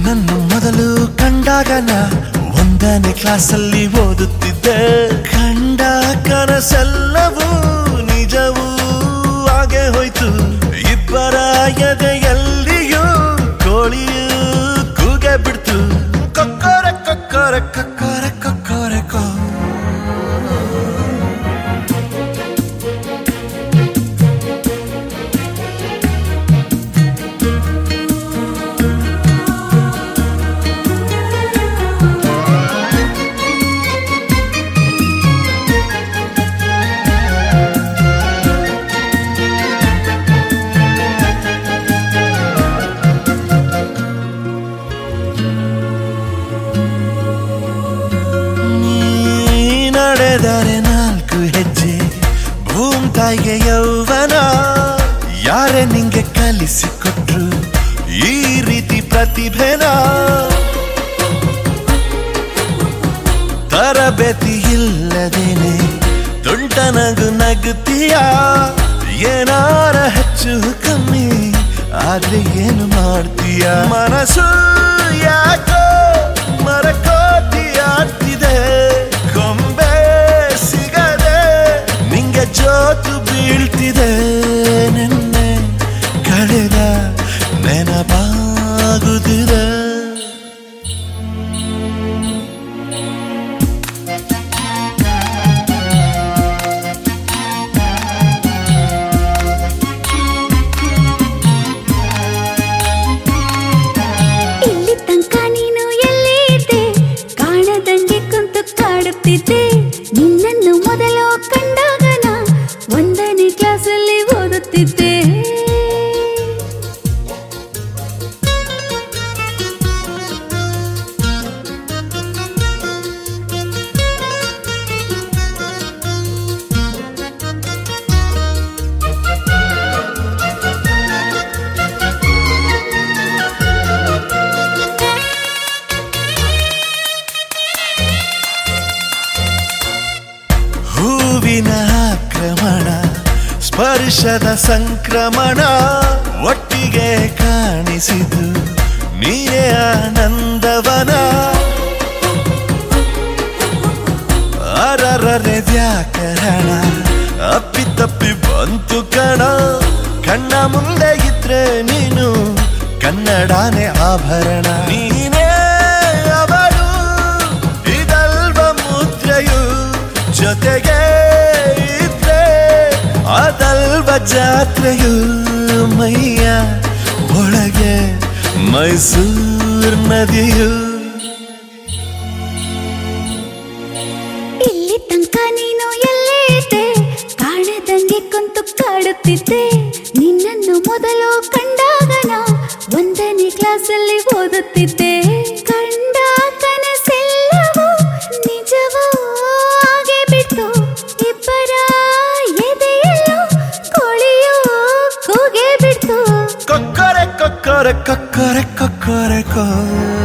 ನಿನ್ನನ್ನು ಮೊದಲು ಕಂಡಾಗ ನಾ ಒಂದನೇ ಕ್ಲಾಸಲ್ಲಿ ಓದುತ್ತಿದ್ದೆ ಕಂಡ ಕನಸೆಲ್ಲವೂ ನಿಜವೂ ಹಾಗೆ ಹೋಯ್ತು ಇಬ್ಬರ ಎದೆಯಲ್ಲಿಯೂ ಕೋಳಿಯೂ ಕೂಗೆ ಬಿಡ್ತು ಕೊಕ್ಕರೆ ಕೊಕ್ಕರೆ ಕೊಕ್ಕರೆ ಕೊಕ್ಕರೆ ಕೋ ನೀ ನಡೆದರೆ ನಾಲ್ಕು ಹೆಜ್ಜೆ ಭೂಮ್ ತಾಯಿಗೆ ಯೌವನ ಯಾರೇ ನಿಂಗೆ ಕಲಿಸಿಕೊಟ್ರು ಈ ರೀತಿ ಪ್ರತಿಭೆನ ತರಬೇತಿ ಇಲ್ಲದೇನೆ ತುಂಟ ನಗು ನಗುತ್ತೀಯ ಏನಾರ ಹೆಚ್ಚು ಕಮ್ಮಿ ಆದ್ರೆ ಏನು ಮಾಡ್ತೀಯ ಮನಸ್ಸು ಯಾಕೋ ಮರಕೋತಿ ಆಗ್ತಿದೆ ಕೊಂಬೆ ಸಿಗದೆ ನಿಂಗೆ ಜೋತು ಬೀಳ್ತಿದೆ ನಿನ್ನೆ ಕಳೆದ ನೆನಪಾಗುತ್ತಿದೆ ಇಲ್ಲಿ ತನಕ ನೀನು ಎಲ್ಲಿ ಇದ್ದೆ ಕಾಣದಂಗೆ ಕುಂತು ಕಾಡುತ್ತಿದ್ದೆ ನಿನ್ನನ್ನು ಮೊದಲು ಕಂಡಾಗ ನಾ ಒಂದನೇ ಕ್ಲಾಸಲ್ಲಿ ಓದುತ್ತಿದ್ದೆ ಹೂವಿನ ಆಕ್ರಮಣ ಸ್ಪರ್ಶದ ಸಂಕ್ರಮಣ ಒಟ್ಟಿಗೆ ಕಾಣಿಸಿತು ನೀನೇ ಆನಂದವನ ಅರರರೆ ವ್ಯಾಕರಣ ಅಪ್ಪಿತಪ್ಪಿ ಬಂತು ಕಣ ಕಣ್ಣ ಮುಂದೆ ಇದ್ರೆ ನೀನು ಕನ್ನಡನೇ ಆಭರಣ ನೀನೇ ಅವಳು ಇದಲ್ವ ಮುದ್ರೆಯು ಜೊತೆಗೆ ಇದ್ರೆ ಅದಲ್ವ ಜಾತ್ರೆಯು ಮೈಯ ಒಳಗೆ ಮೈಸೂರ್ ನದಿಯು ಇಲ್ಲಿ ತನಕ ನೀನು ಎಲ್ಲೇ ಇದ್ದೆ ಕಾಣದಂಗೆ ಕುಂತು ಕಾಡುತ್ತಿದ್ದೆ ನಿನ್ನನ್ನು ಮೊದಲು ಕಂಡಾಗ ನಾ ಒಂದನೇ ಕ್ಲಾಸಲ್ಲಿ ಓದುತ್ತಿದ್ದೆ ಕಂಡ ಕನಸೆಲ್ಲವೂ ನಿಜವೂ ಹಾಗೆ ಬಿಟ್ಟು ಇಬ್ಬರ ಎದೆಯಲ್ಲೂ ಕೋಳಿಯೂ ಕೂಗೆ ಬಿಡ್ತು ಕೊಕ್ಕರೆ ಕೊಕ್ಕರೆ ಕೊಕ್ಕರೆ ಕೊಕ್ಕರೆ ಕೋ